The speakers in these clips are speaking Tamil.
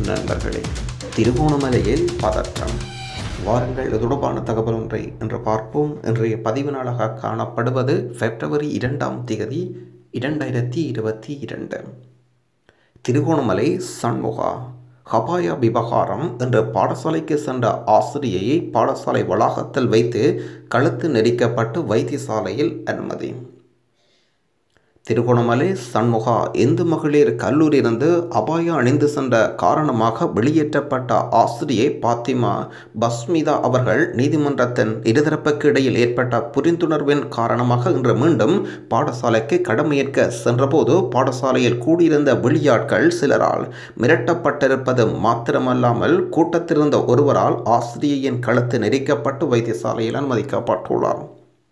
நண்பர்களே திருகோணமலையில் பதற்றம் வாருங்கள் இது தொடர்பான தகவல் ஒன்றை இன்று பார்ப்போம் இன்றைய பதிவு நாளாக காணப்படுவது பிப்ரவரி இரண்டாம் தேதி இரண்டாயிரத்தி இருபத்தி இரண்டு திருகோணமலை சண்முகா ஹபாயா விவகாரம் என்ற பாடசாலைக்கு சென்ற ஆசிரியையை பாடசாலை வளாகத்தில் வைத்து கழுத்து நெரிக்கப்பட்டு வைத்தியசாலையில் அனுமதி திருகோணமலை சண்முகா இந்து மகளிர் கல்லூரியிலிருந்து அபாயா அணிந்து சென்ற காரணமாக வெளியேற்றப்பட்ட ஆசிரியை பாத்திமா பஸ்மிதா அவர்கள் நீதிமன்றத்தின் இருதரப்புக்கு இடையில் ஏற்பட்ட புரிந்துணர்வின் காரணமாக இன்று மீண்டும் பாடசாலைக்கு கடமையேற்க சென்றபோது பாடசாலையில் கூடியிருந்த வெளியாட்கள் சிலரால் மிரட்டப்பட்டிருப்பது மாத்திரமல்லாமல் கூட்டத்திலிருந்த ஒருவரால் ஆசிரியையின் கழுத்து நெரிக்கப்பட்டு வைத்தியசாலையில் அனுமதிக்கப்பட்டுள்ளார்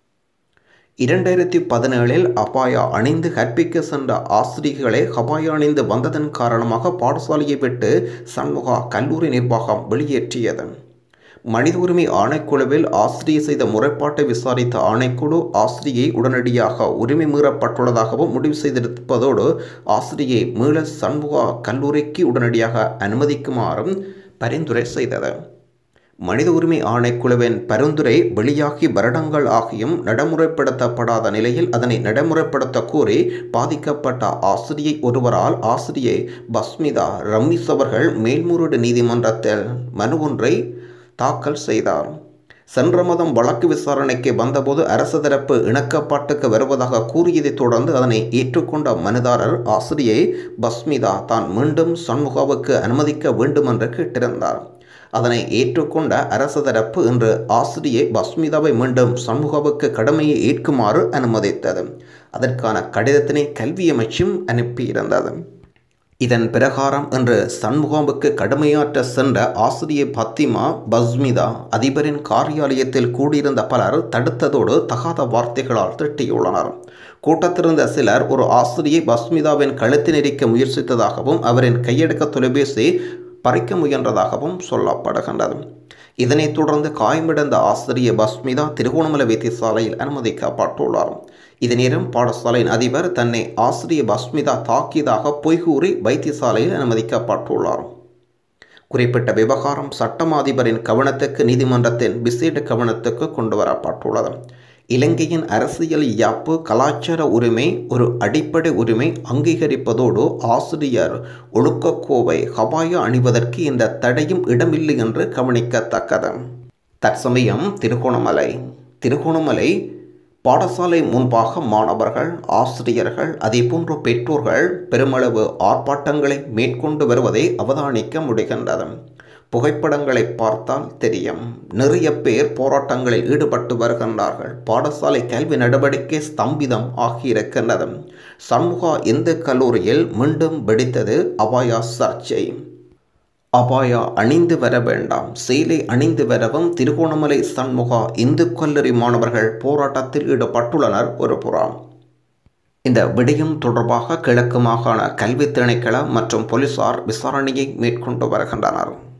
இரண்டாயிரத்தி பதினேழில் அபாயா அணிந்து கற்பிக்க சென்ற ஆசிரியர்களை ஹபாயா அணிந்து வந்ததன் காரணமாக பாடசாலையை விட்டு சண்முகா கல்லூரி நிர்வாகம் வெளியேற்றியது மனித உரிமை ஆணைக்குழுவில் ஆசிரியர் செய்த முறைப்பாட்டை விசாரித்த ஆணைக்குழு ஆசிரியை உடனடியாக உரிமை மீறப்பட்டுள்ளதாகவும் முடிவு செய்திருப்பதோடு ஆசிரியை மீள சண்முகா கல்லூரிக்கு உடனடியாக அனுமதிக்குமாறும் பரிந்துரை செய்தது மனித உரிமை ஆணைக்குழுவின் பரிந்துரை வெளியாகி வருடங்கள் ஆகியும் நடைமுறைப்படுத்தப்படாத நிலையில் அதனை நடைமுறைப்படுத்த கோரி பாதிக்கப்பட்ட ஆசிரியை ஒருவரால் ஆசிரியை பஸ்மிதா ரமீஸ் அவர்கள் மேல்முறையீடு நீதிமன்றத்தில் மனு ஒன்றை தாக்கல் செய்தார் சென்ற மாதம் வழக்கு விசாரணைக்கு வந்தபோது அரசு தரப்பு இணக்கப்பாட்டுக்கு வருவதாக கூறியதைத் தொடர்ந்து அதனை ஏற்றுக்கொண்ட மனுதாரர் ஆசிரியை பஸ்மிதா தான் மீண்டும் சண்முகாவுக்கு அனுமதிக்க வேண்டும் என்று கேட்டிருந்தார் அதனை ஏற்றுக்கொண்ட அரசு தரப்பு இன்று ஆசிரியை பஸ்மிதாவை மீண்டும் சண்முகாவுக்கு கடமையை ஏற்குமாறு அனுமதித்தது அதற்கான கடிதத்தினை கல்வி அமைச்சும் அனுப்பியிருந்தது இதன் பிரகாரம் இன்று சண்முகாவுக்கு கடமையாற்ற சென்ற ஆசிரியர் பத்திமா பஸ்மிதா அதிபரின் காரியாலயத்தில் கூடியிருந்த பலர் தடுத்ததோடு தகாத வார்த்தைகளால் திட்டியுள்ளனர் கூட்டத்திலிருந்த சிலர் ஒரு ஆசிரியை பஸ்மிதாவின் கழுத்து நெரிக்க முயற்சித்ததாகவும் அவரின் கையெடுக்க தொலைபேசி பறிக்க முயன்றதாகவும் சொல்லப்படுகின்றது இதனைத் தொடர்ந்து காயமடைந்த ஆசிரியர் பஸ்மிதா திருகோணமலை வைத்தியசாலையில் அனுமதிக்கப்பட்டுள்ளார் இதனேரம் பாடசாலையின் அதிபர் தன்னை ஆசிரியர் பஸ்மிதா தாக்கியதாக பொய்கூறி வைத்தியசாலையில் அனுமதிக்கப்பட்டுள்ளார் குறிப்பிட்ட விவகாரம் சட்டம் அதிபரின் கவனத்துக்கு நீதிமன்றத்தின் விசேட கவனத்துக்கு கொண்டு வரப்பட்டுள்ளது இலங்கையின் அரசியல் யாப்பு கலாச்சார உரிமை ஒரு அடிப்படை உரிமை அங்கீகரிப்பதோடு ஆசிரியர் ஒழுக்கக்கோவை ஹபாயா அணிவதற்கு இந்த தடையும் இடமில்லை என்று கவனிக்கத்தக்கது தற்சமயம் திருகோணமலை திருகோணமலை பாடசாலை முன்பாக மாணவர்கள் ஆசிரியர்கள் அதேபோன்ற பெற்றோர்கள் பெருமளவு ஆர்ப்பாட்டங்களை மேற்கொண்டு வருவதை அவதானிக்க முடிகின்றது புகைப்படங்களை பார்த்தால் தெரியும் நிறைய பேர் போராட்டங்களில் ஈடுபட்டு வருகின்றார்கள் பாடசாலை கல்வி நடவடிக்கை ஸ்தம்பிதம் ஆகியிருக்கின்றது சண்முகா இந்து கல்லூரியில் மீண்டும் வெடித்தது அபாயா சர்ச்சை அபாயா அணிந்து வர வேண்டாம் சேலை அணிந்து வரவும் திருகோணமலை சண்முகா இந்து கல்லூரி மாணவர்கள் போராட்டத்தில் ஈடுபட்டுள்ளனர் ஒரு புறம் இந்த விடயம் தொடர்பாக கிழக்கு மாகாண கல்வி திணைக்கள மற்றும் போலீசார் விசாரணையை மேற்கொண்டு வருகின்றனர்